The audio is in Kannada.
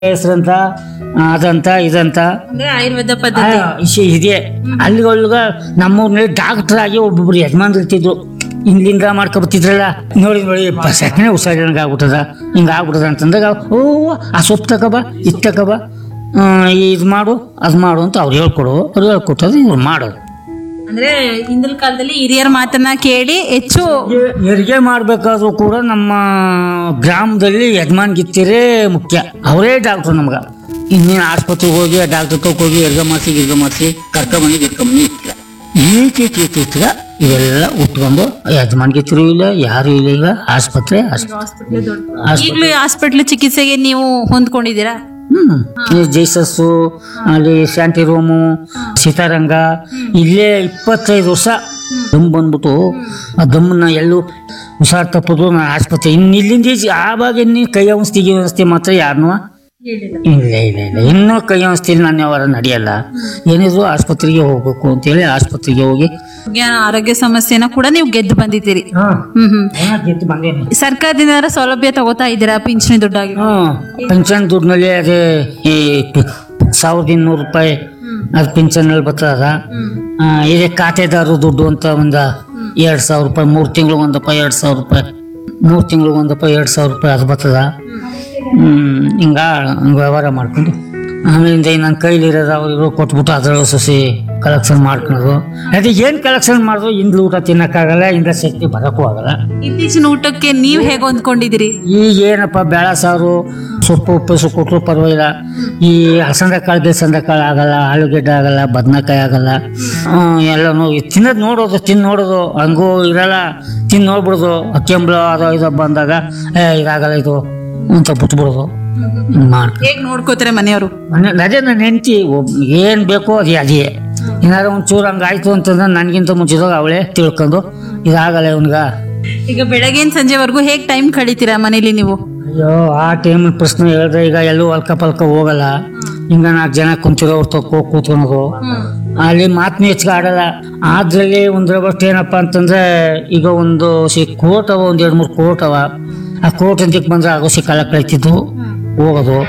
ಹೆಸರಂತ ಅದಂತ ಇದಂತ ಅಂದ್ರೆ ಆಯುರ್ವೇದ ಪದ್ಧತಿ ಆ, ಇಶ್- ಇದೆ ಅಲ್ಲಿಗೊಳ್ಗ ನಮ್ಮೂರ್ನಲ್ಲಿ ಡಾಕ್ಟರ್ ಆಗಿ ಒಬ್ಬೊಬ್ರು ಯಜಮಾನ್ರು ಇರ್ತಿದ್ರು ಹಿಂಗ್ಲಿಂದ ಮಾಡ್ಕೊಬತ್ತಿದ್ರಲ್ಲ ನೋಡಿ ನೋಡಿ ಸಕ್ಕನೆ ಹುಷಾರಿರಂಗೆ ಆಗ್ಬಿಟ್ಟದ ಹಿಂಗೆ ಆಗ್ಬಿಟ್ಟದ ಅಂತಂದಾಗ ಓ ಆ ಸೊಪ್ಪು ತಗೋಬ ಇದು ತಗೋಬ ಇದು ಮಾಡು ಅದು ಮಾಡು ಅಂತ ಅವ್ರು ಹೇಳ್ಕೊಡು ಅವ್ರು ಹೇಳ್ಕೊಟ್ಟದು ಇವ್ರು ಮಾಡೋದು ಅಂದ್ರೆ ಹಿಂದಿನ ಕಾಲದಲ್ಲಿ ಹಿರಿಯರ ಮಾತನ್ನ ಕೇಳಿ ಹೆಚ್ಚು ಹೆರಿಗೆ ಮಾಡಬೇಕಾದ್ರೂ ಕೂಡ ನಮ್ಮ ಗ್ರಾಮದಲ್ಲಿ ಯಜಮಾನ್ಗಿತ್ತಿರೇ ಮುಖ್ಯ ಅವರೇ ಡಾಕ್ಟ್ರು ನಮ್ಗೆ ಇನ್ನೇನು ಆಸ್ಪತ್ರೆಗೆ ಹೋಗಿ ಡಾಕ್ಟರ್ ತಗೊಂಡು ಹೋಗಿ ಹೆರ್ಗೆ ಮಾಡಿಸಿ ಗಿರ್ಗೆ ಮಾಡಿಸಿ ಕರ್ಕೊಂಬಂದು ಗಿರ್ಕೊಂಬಂದು ಇತ್ತಿಲ್ಲ ಈಚೀಚೀಚೀಚ ಇವೆಲ್ಲ ಉಟ್ಕೊಂಡು ಯಜಮಾನ್ಗಿತ್ತಿರು ಇಲ್ಲ ಯಾರು ಇಲ್ಲ ಈಗ ಆಸ್ಪತ್ರೆ ಆಸ್ಪತ್ರೆ ಈಗಲೂ ಹಾಸ್ಪಿಟ್ಲ್ ಚಿಕಿತ್ಸೆಗೆ ನೀವು ಹೊಂದ್ಕೊಂಡಿದ್ದೀರಾ ಹ್ಮ್ ಈ ಜೈಸಸ್ಸು ಅಲ್ಲಿ ಶಾಂತಿ ರೂಮು ಸೀತಾರಂಗ ಇಲ್ಲೇ ಇಪ್ಪತ್ತೈದು ವರ್ಷ ದಮ್ ಬಂದ್ಬಿಟ್ಟು ಆ ದಮ್ಮನ್ನ ಎಲ್ಲೂ ಹುಷಾರ್ ತಪ್ಪೋದು ನಾನು ಆಸ್ಪತ್ರೆ ಇನ್ನು ಇಲ್ಲಿಂದ ಈಚೆ ಆವಾಗ ಇನ್ನು ಕೈ ಔಷಧಿ ಗಿ ಔಷಧಿ ಮಾತ್ರ ಯಾರನ್ನೂ ಇಲ್ಲ ಇಲ್ಲ ಇಲ್ಲ ಇನ್ನೂ ಕೈ ಔಷಧಿಲಿ ನಾನು ಯಾವಾರ ನಡೆಯಲ್ಲ ಏನಿದ್ರು ಆಸ್ಪತ್ರೆಗೆ ಹೋಗ್ಬೇಕು ಅಂತೇಳಿ ಆಸ್ಪತ್ರೆಗೆ ಹೋಗಿ ಜ್ಞಾನ ಆರೋಗ್ಯ ಸಮಸ್ಯೆನ ಕೂಡ ನೀವು ಗೆದ್ದು ಬಂದಿದ್ದೀರಿ ಹ್ಮ್ ಹ್ಮ್ ಗೆದ್ದು ಬಂದೇನೆ ಸರ್ಕಾರದಿಂದ ಏನಾರ ಸೌಲಭ್ಯ ತಗೋತಾ ಇದ್ದೀರಾ ಪಿಂಚಣಿ ದುಡ್ಡಾಗಿ ಹ್ಮ್ ಪೆನ್ಷನ್ ದುಡ್ಡಿನಲ್ಲಿ ಅದೇ ಈ ಪಿ- ಸಾವಿರದ ಇನ್ನೂರು ರೂಪಾಯಿ ಅದು ಪಿಂಚಣಿಯಲ್ಲಿ ಬರ್ತದ ಆ, ಇದೇ ಖಾತೆದಾರರು ದುಡ್ಡು ಅಂತ ಒಂದು ಎರಡು ಸಾವಿರ ರೂಪಾಯಿ ಮೂರು ತಿಂಗಳು ಒಂದಪ್ಪ ಎರಡು ಸಾವಿರ ರೂಪಾಯಿ ಮೂರು ತಿಂಗಳು ಒಂದಪ್ಪ ಎರಡು ಸಾವಿರ ರೂಪಾಯಿ ಅದು ಬರ್ತದ ಹ್ಮ್ ಹಿಂಗ ಹಂಗ್ ವ್ಯವಹಾರ ಮಾಡ್ಕೊಂಡು ಆಮೇಲಿಂದ ನನ್ನ ಕೈಲಿರೋದು ಅವ್ರಿಗೂ ಕೊಟ್ಬಿಟ್ಟು ಅದ್ರೊಳಗೆ ಸೊಸಿ ಕಲೆಕ್ಷನ್ ಮಾಡ್ಕೊಳೋದು ಅದೇ ಏನು ಕಲೆಕ್ಷನ್ ಮಾಡಿದ್ರು ಇಂದ್ಲು ಊಟ ತಿನ್ನಕ್ಕಾಗಲ್ಲ ಇಂದ ಶಕ್ತಿ ಬರೋಕ್ಕೂ ಆಗಲ್ಲ ಇತ್ತೀಚಿನ ಊಟಕ್ಕೆ ನೀವ್ ಹೇಗೆ ಹೊಂದ್ಕೊಂಡಿದ್ದೀರಿ ಈಗ ಏನಪ್ಪ ಬೇಳೆ ಸಾರು ಸೊಪ್ಪು ಉಪ್ಪು ಕೊಟ್ಟರು ಪರವಾಗಿಲ್ಲ ಈ ಅಲಸಂದೆ ಕಾಳು ಬೇಸಂದೆ ಕಾಳು ಆಗಲ್ಲ ಆಲೂಗೆಡ್ಡೆ ಆಗಲ್ಲ ಬದನೆಕಾಯಿ ಆಗಲ್ಲ ಹ್ಮ್, ಎಲ್ಲನೂ ತಿನ್ನೋದು ನೋಡೋದು ತಿಂದು ನೋಡೋದು ಹಂಗೂ ಇರಲ್ಲ ತಿಂದು ನೋಡ್ಬಿಡೋದು ಅಕ್ಕೆಂಬ್ಳು ಅದೋ ಇದೋ ಬಂದಾಗ ಏ ಇದಾಗಲ್ಲ ಇದು ಅಂತ ಬಿಟ್ಬಿಡೋದು ಹಿಂಗ್ ಮಾಡಿ ಹೇಗ್ ನೋಡ್ಕೋತಾರೆ ಮನೆಯವರು ಅದೇ ನನ್ನ ಹೆಂಡತಿ ಏನು ಬೇಕೋ ಅದೇ ಅದೇ ಏನಾದ್ರು ಒಂಚೂರು ಹಂಗೆ ಆಯ್ತು ಅಂತಂದ್ರೆ ನನಗಿಂತ ಮುಂಚಿದಾಗ ಅವಳೇ ತಿಳ್ಕೊಂಡು ಇದಾಗಲ್ಲ ಇವನ್ಗ ಈಗ ಬೆಳಗಿನ ಸಂಜೆವರೆಗೂ ಹೇಗ್ ಟೈಮ್ ಕಳಿತೀರಾ ಮನೇಲಿ ನೀವು ಅಯ್ಯೋ ಆ ಟೈಮ್ ಪ್ರಶ್ನೆ ಹೇಳಿದ್ರೆ ಈಗ ಎಲ್ಲೂ ಅಲ್ಕ ಪಲ್ಕ ಹೋಗಲ್ಲ ಹಿಂಗ ನಾಲ್ಕು ಜನ ಕುಂತಿರೋರು ತಕ್ಕೋ ಕೂತ್ಕೊಳೋದು ಅಲ್ಲಿ ಮಾತನ್ನ ಹೆಚ್ಚಿಗೆ ಆಡಲ್ಲ ಅದ್ರಲ್ಲಿ ಒಂದ್ರ ಬಸ್ಟ್ ಏನಪ್ಪ ಅಂತಂದ್ರೆ ಈಗ ಒಂದು ಸಿ ಕೋಟ್ ಅವ ಒಂದ್ ಎರಡು ಮೂರು ಕೋಟ್ ಅವ ಆ ಕೋಟ್ ಅಂತಕ್ಕೆ ಬಂದ್ರೆ ಆಗೋ ಸಿ ಕಾಲ ಕಳಿತಿದ್ದು ಹೋಗೋದು